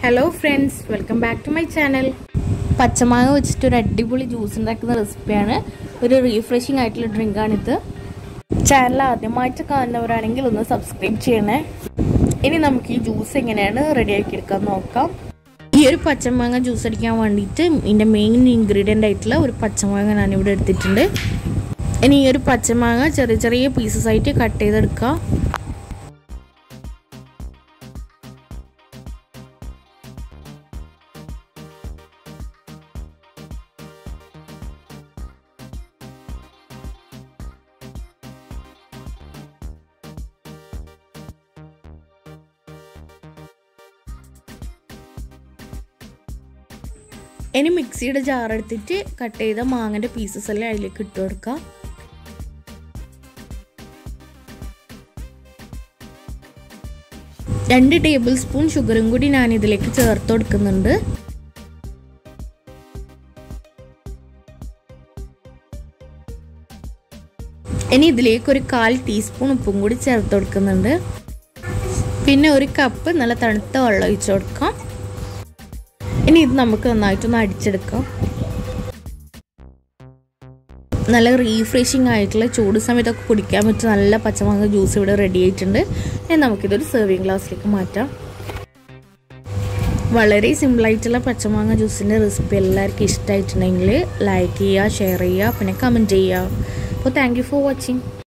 hello friends welcome back to my channel പച്ചമാങ്ങ വെച്ചിട്ട് ഒരു അടിപൊളി ജ്യൂസ് ഉണ്ടാക്കുന്ന റെസിപ്പിയാണ് ഒരു റീഫ്രഷിംഗ് ആയിട്ടുള്ള ഡ്രിങ്കാണിത് ചാനൽ ആദ്യമായിട്ട് കാണുന്നവരാണെങ്കിൽ ഒന്ന് സബ്സ്ക്രൈബ് ചെയ്യണേ ഇനി നമുക്ക് ഈ ജ്യൂസ് എങ്ങനെയാണ് റെഡിയാക്കി എടുക്കാൻ നോക്കാം ഈ ഒരു പച്ചമാങ്ങ ജ്യൂസ് അടിക്കാൻ വേണ്ടിയിട്ട് ഇതിൻ്റെ മെയിൻ ഇൻഗ്രീഡിയൻ്റ് ആയിട്ടുള്ള ഒരു പച്ചമാങ്ങ ഞാനിവിടെ എടുത്തിട്ടുണ്ട് ഇനി ഈ ഒരു പച്ചമാങ്ങ ചെറിയ ചെറിയ പീസസ് ആയിട്ട് കട്ട് ചെയ്തെടുക്കാം ഇനി മിക്സിയുടെ ജാർ എടുത്തിട്ട് കട്ട് ചെയ്ത മാങ്ങൻ്റെ പീസസ് എല്ലാം അതിലേക്ക് ഇട്ട് കൊടുക്കാം രണ്ട് ടേബിൾ സ്പൂൺ ഷുഗറും കൂടി ഞാൻ ഇതിലേക്ക് ചേർത്ത് കൊടുക്കുന്നുണ്ട് ഇനി ഇതിലേക്ക് ഒരു കാൽ ടീസ്പൂൺ ഉപ്പും കൂടി ചേർത്ത് കൊടുക്കുന്നുണ്ട് പിന്നെ ഒരു കപ്പ് നല്ല തണുത്ത വെള്ളം ഒഴിച്ചു കൊടുക്കാം ഇനി ഇത് നമുക്ക് നന്നായിട്ടൊന്ന് അടിച്ചെടുക്കാം നല്ല റീഫ്രഷിങ് ആയിട്ടുള്ള ചൂട് സമയത്തൊക്കെ കുടിക്കാൻ പറ്റിയ നല്ല പച്ചമാങ്ങ ജ്യൂസ് ഇവിടെ റെഡി ആയിട്ടുണ്ട് ഇനി നമുക്കിതൊരു സെർവിങ് ഗ്ലാസ്സിലേക്ക് മാറ്റാം വളരെ സിമ്പിളായിട്ടുള്ള പച്ചമാങ്ങ ജ്യൂസിൻ്റെ റെസിപ്പി എല്ലാവർക്കും ഇഷ്ടമായിട്ടുണ്ടെങ്കിൽ ലൈക്ക് ചെയ്യുക ഷെയർ ചെയ്യുക പിന്നെ കമൻറ്റ് ചെയ്യുക അപ്പോൾ താങ്ക് യു ഫോർ വാച്ചിങ്